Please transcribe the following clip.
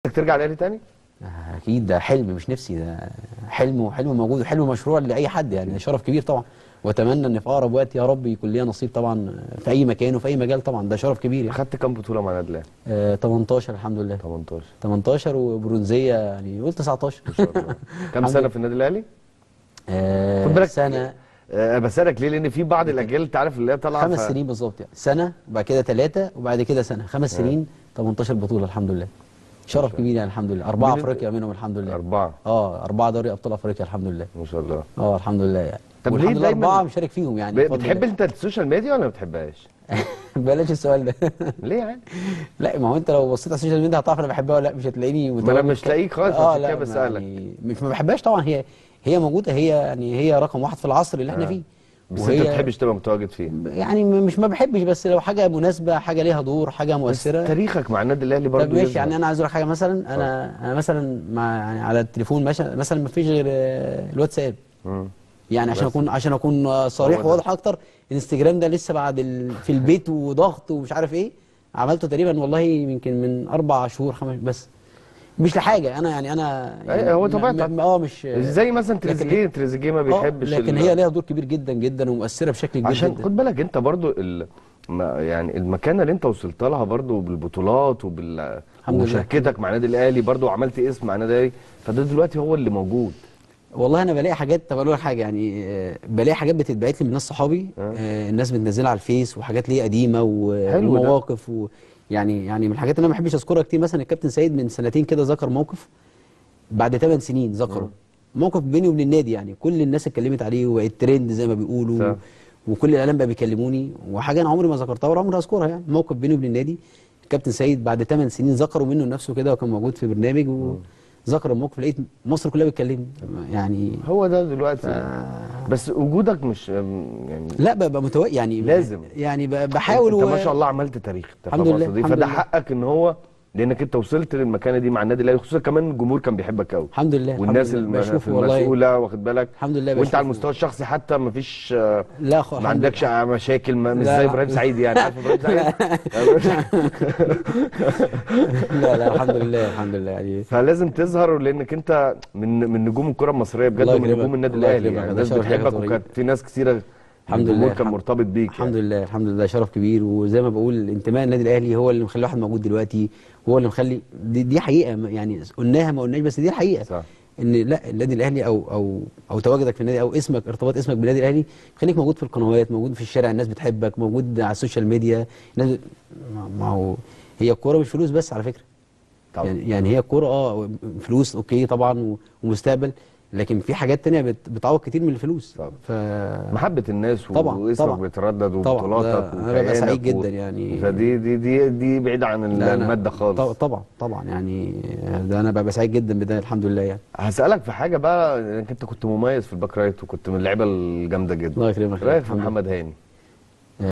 نفسك ترجع الاهلي تاني اكيد ده حلم مش نفسي ده حلم وحلم موجود وحلم مشروع لاي حد يعني ده شرف كبير طبعا واتمنى ان في اقرب وقت يا رب يكون ليا نصيب طبعا في اي مكان وفي اي مجال طبعا ده شرف كبير يعني خدت كام بطوله مع النادي الاهلي آه 18 الحمد لله 18 18 وبرونزيه يعني قلت 19 ما شاء الله كام سنه في النادي الاهلي آه خد بالك سنه أه بسالك ليه لان في بعض الاجيال انت عارف اللي هي طالعه خمس ف- سنين بالظبط يعني سنه وبعد كده ثلاثه وبعد كده سنه خمس سنين 18 بطوله الحمد لله شرف كبير يعني الحمد لله اربعه مين- افريقيا منهم الحمد لله اربعه اه اربعه دوري ابطال افريقيا الحمد لله ما شاء الله اه الحمد لله يعني طب والحمد ليه لله دايماً- اربعه مشارك فيهم يعني ب- بفضل بتحب الله. انت السوشيال ميديا ولا ما بتحبهاش بلاش السؤال ده ليه يعني لا ما هو انت لو بصيت على السوشيال ميديا هتعرف انا بحبها ولا لا مش هتلاقيني ما انا مش لاقيك خالص اه عشان لا كده ما بسالك يعني مش ما بحبهاش طبعا هي هي موجوده هي يعني هي رقم واحد في العصر اللي احنا آه. فيه بس انت ما بتحبش تبقى متواجد فيه يعني م- مش ما بحبش بس لو حاجه مناسبه حاجه ليها دور حاجه بس مؤثره تاريخك مع النادي الاهلي برضه طب ماشي يظهر. يعني انا عايز اقول لك حاجه مثلا انا انا مثلا مع يعني على التليفون مثلا مثلا ما فيش غير آه، الواتساب مم. يعني عشان بس. اكون عشان اكون آه، صريح هو ده. وواضح اكتر الانستجرام ده لسه بعد ال... في البيت وضغط ومش عارف ايه عملته تقريبا والله يمكن من اربع شهور خمس بس مش لحاجه انا يعني انا يعني أي، هو م- طبيعتك. م- اه مش زي مثلا لكن- تريزيجيه تريزيجيه ما آه، بيحبش لكن ال- هي ليها دور كبير جدا جدا ومؤثره بشكل كبير عشان جدا خد بالك انت برضو ال... ما يعني المكانه اللي انت وصلت لها برضو بالبطولات وبال الحمد لله. ومشاركتك مع النادي الاهلي برضو عملت اسم مع النادي الاهلي فده دلوقتي هو اللي موجود والله انا بلاقي حاجات طب اقول لك حاجه يعني آه، بلاقي حاجات بتتبعت لي من ناس صحابي آه. آه، الناس بتنزلها على الفيس وحاجات ليه قديمه و- حلو ده. ومواقف و يعني يعني من الحاجات اللي انا ما بحبش اذكرها كتير مثلا الكابتن سيد من سنتين كده ذكر موقف بعد 8 سنين ذكره موقف بيني وبين النادي يعني كل الناس اتكلمت عليه وبقت ترند زي ما بيقولوا صح. وكل الاعلام بقى بيكلموني وحاجه انا عمري ما ذكرتها ولا عمري اذكرها يعني موقف بيني وبين النادي الكابتن سيد بعد 8 سنين ذكروا منه نفسه كده وكان موجود في برنامج وذكر الموقف لقيت مصر كلها بتكلمني يعني هو ده دلوقتي بس وجودك مش يعني لا ببقى متو... يعني لازم. يعني ب- بحاول انت و... ما شاء الله عملت تاريخ انت الحمد فاهم لله، قصدي؟ الحمد فده لله. حقك ان هو لانك انت وصلت للمكانه دي مع النادي الاهلي خصوصا كمان الجمهور كان بيحبك قوي الحمد لله والناس الحمد لله. الم- في بشوفه والله المسؤوله واخد بالك الحمد لله وانت على بشوفه. المستوى الشخصي حتى ما فيش آه، لا خ... ما الحمد عندكش لله. مشاكل ما- مش لا، زي لا. ابراهيم سعيد يعني عارف ابراهيم سعيد لا لا الحمد لله الحمد لله يعني فلازم تظهر لانك انت من من نجوم الكره المصريه بجد الله ومن يكرمك. نجوم النادي الله الاهلي يكرمك. يعني ده الناس شرف ليا يا بتحبك كابتن وكانت في ناس كثيره الحمد الجمهور لله كان الحمد- مرتبط بيك الحمد يعني. لله الحمد لله شرف كبير وزي ما بقول انتماء النادي الاهلي هو اللي مخلي الواحد موجود دلوقتي هو اللي مخلي دي, دي حقيقه ما- يعني قلناها ما قلناش بس دي الحقيقه صح. ان لا النادي الاهلي او او او تواجدك في النادي او اسمك ارتباط اسمك بالنادي الاهلي يخليك موجود في القنوات موجود في الشارع الناس بتحبك موجود على السوشيال ميديا الناس ما- ما هو هي الكوره مش فلوس بس على فكره طبعا. يعني, يعني هي الكوره اه فلوس اوكي طبعا و- ومستقبل لكن في حاجات تانية بت- بتعوض كتير من الفلوس طبعا. ف محبه الناس طبعا، واسمك طبعا. بيتردد طبعا، وبطولاتك ده أنا ببقى وكيانك سعيد و- جدا يعني. فدي دي دي دي بعيده عن ال- لا، أنا- الماده خالص طب- طبعا طبعا يعني ده انا ببقى سعيد جدا بده الحمد لله يعني هسألك في حاجة بقى انك انت كنت مميز في الباك رايت وكنت من اللعيبة الجامدة جدا الله يكرمك. رايك في الحمد لله. محمد هاني